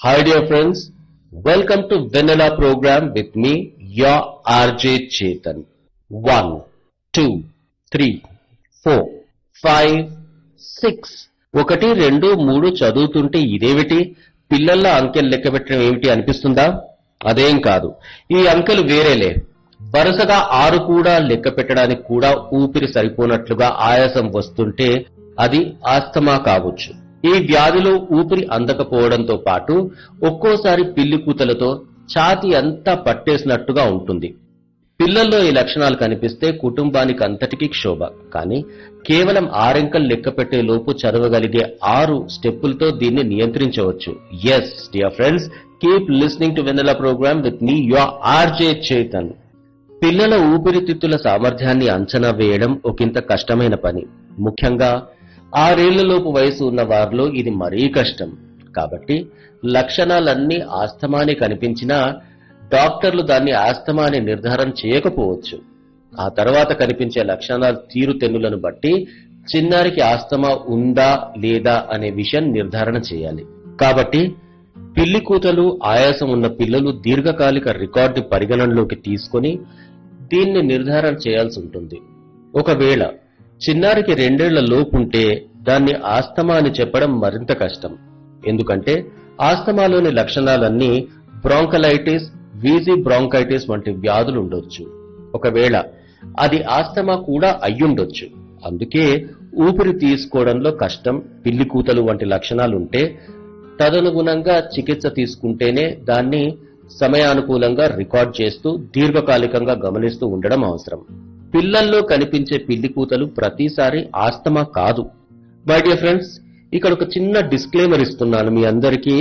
Hi dear friends, welcome to Vanilla program with me, your RJ Chetan. One, two, three, four, five, six. ఒకటి రెండు మూడు చదువుతుంటే ఇదేమిటి పిల్లల అంకెలు లెక్క పెట్టడం ఏమిటి అనిపిస్తుందా అదేం కాదు ఈ అంకెలు వేరేలే వరుసగా ఆరు కూడా లెక్క పెట్టడానికి కూడా ఊపిరి సరిపోనట్లుగా ఆయాసం వస్తుంటే అది ఆస్తమా కావచ్చు ఈ వ్యాధిలో ఊపిరి అందకపోవడంతో పాటు ఒక్కోసారి పిల్లి కూతలతో ఛాతి అంతా పట్టేసినట్టుగా ఉంటుంది పిల్లల్లో ఈ లక్షణాలు కనిపిస్తే కుటుంబానికి అంతటికీ క్షోభ కానీ కేవలం ఆరెంకలు లెక్క పెట్టే లోపు చదవగలిగే ఆరు స్టెప్పులతో దీన్ని నియంత్రించవచ్చు yes dear friends keep listening to Vennela programme with me your RJ Chetan పిల్లల ఊపిరితిత్తుల సామర్థ్యాన్ని అంచనా వేయడం ఒకంత కష్టమైన పని ముఖ్యంగా ఆరేళ్లలోపు వయసు ఉన్న వారిలో ఇది మరీ కష్టం కాబట్టి లక్షణాలన్నీ ఆస్తమానే కనిపించినా డాక్టర్లు దాన్ని ఆస్తమా అని నిర్ధారణ చేయకపోవచ్చు ఆ తర్వాత కనిపించే లక్షణాల తీరుతెన్నులను బట్టి చిన్నారికి ఆస్తమా ఉందా లేదా అనే విషయం నిర్ధారణ చేయాలి కాబట్టి పిల్లి కూతలు ఆయాసం ఉన్న పిల్లలు దీర్ఘకాలిక రికార్డు పరిగణనలోకి తీసుకొని దీన్ని నిర్ధారణ చేయాల్సి ఉంటుంది ఒకవేళ చిన్నారికి రెండేళ్ల లోపుంటే దాన్ని ఆస్తమా అని చెప్పడం మరింత కష్టం ఎందుకంటే ఆస్తమాలోని లక్షణాలన్నీ బ్రాంకలైటిస్ వీజీ బ్రాంకైటిస్ వంటి వ్యాధులు ఉండొచ్చు ఒకవేళ అది ఆస్తమా కూడా అయ్యుండొచ్చు అందుకే ఊపిరి తీసుకోవడంలో కష్టం పిల్లి కూతలు వంటి లక్షణాలుంటే తదనుగుణంగా చికిత్స తీసుకుంటేనే దాన్ని సమయానుకూలంగా రికార్డ్ చేస్తూ దీర్ఘకాలికంగా గమనిస్తూ ఉండడం అవసరం పిల్లల్లో కనిపించే పిల్లి కూతలు ప్రతిసారి ఆస్తమా కాదు మై డియర్ ఫ్రెండ్స్ ఇక్కడ ఒక చిన్న డిస్క్లైమర్ ఇస్తున్నాను మీ అందరికీ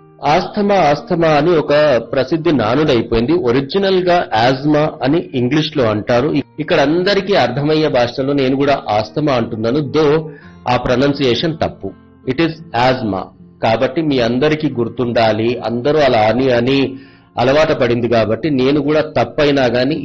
ఆస్తమా ఆస్తమా అని ఒక ప్రసిద్ధి నానుడైపోయింది ఒరిజినల్ గా ఆజ్మా అని ఇంగ్లీష్ లో అంటారు ఇక్కడ అందరికీ అర్థమయ్యే భాషలో నేను కూడా ఆస్తమా అంటున్నాను దో ఆ ప్రొనౌన్సియేషన్ తప్పు ఇట్ ఈస్ ఆజ్మా కాబట్టి మీ అందరికీ గుర్తుండాలి అందరూ అలా అని అని అలవాటు పడింది కాబట్టి నేను కూడా తప్పైనా గానీ